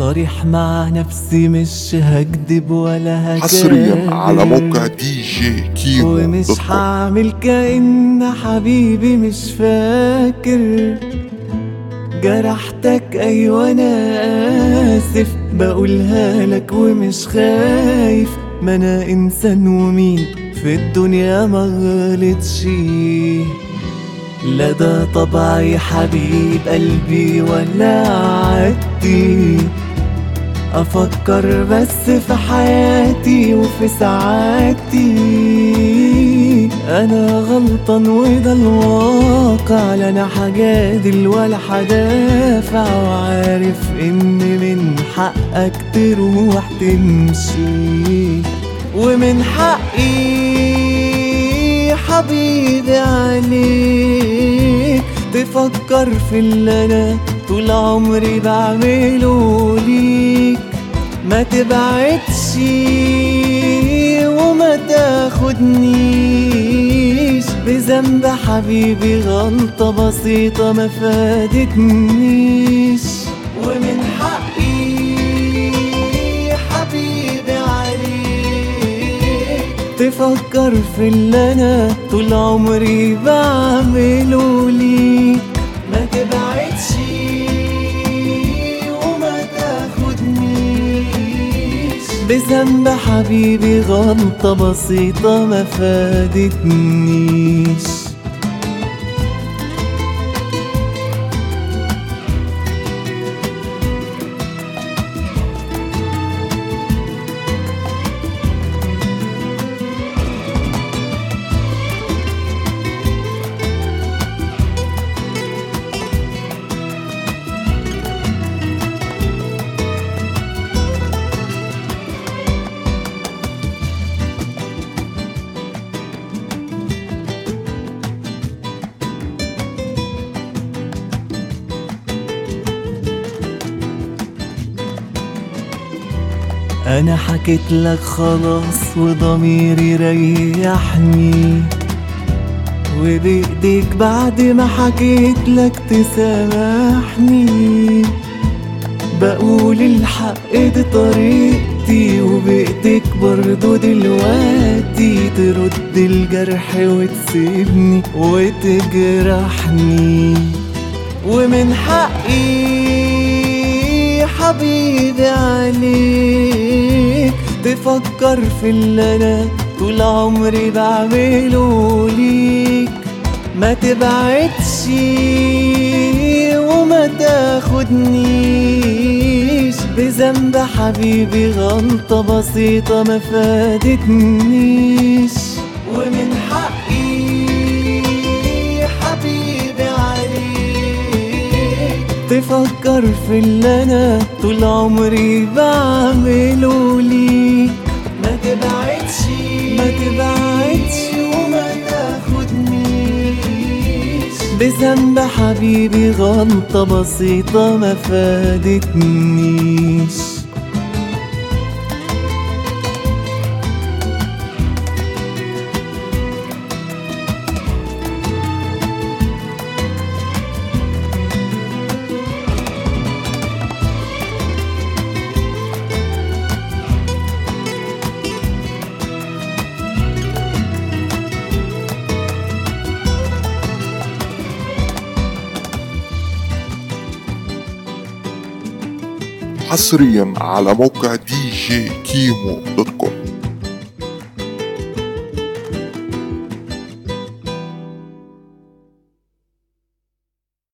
صريح مع نفسي مش هكدب ولا هكذب حصريا على موقع دي جي كيمو ومش دوت كوم. هعمل كأن حبيبي مش فاكر جرحتك ايوه انا اسف بقولها لك ومش خايف ما انا انسان ومين في الدنيا ما غلطش لا ده طبعي حبيب قلبي ولا عادتي افكر بس في حياتي وفي سعادتي انا غلطان وده الواقع لا انا حجادل ولا حدافع وعارف ان من حقك تروح تمشي ومن حقي حبيبي عليك تفكر في اللي انا طول عمري بعمله ليك ما تبعدش وما تاخدنيش بذنب حبيبي غلطة بسيطة ما فادتنيش ومن حقي حبيبي عليك تفكر في اللي انا طول عمري بعمله ليك ما تبعدش وما تاخدنيش بذنب حبيبي غلطة بسيطة ما فادتنيش انا حكيت لك خلاص وضميري ريحني وبايديك بعد ما حكيت لك تسامحني بقول الحق دي طريقتي وبايديك برضو دلوقتي ترد الجرح وتسيبني وتجرحني ومن حقي حبيبي عليك تفكر في اللي انا طول عمري بعمله ليك ما تبعدش وما تاخدنيش بذنب حبيبي غلطة بسيطة ما فادتنيش ومن حقي حبيبي عليك تفكر في اللي انا طول عمري بعمله ليك ما تبعدش ما تبعدش وما تاخدنيش بذنب حبيبي غلطة بسيطة ما فادتنيش حصريا على موقع دي جي كيمو دوت كوم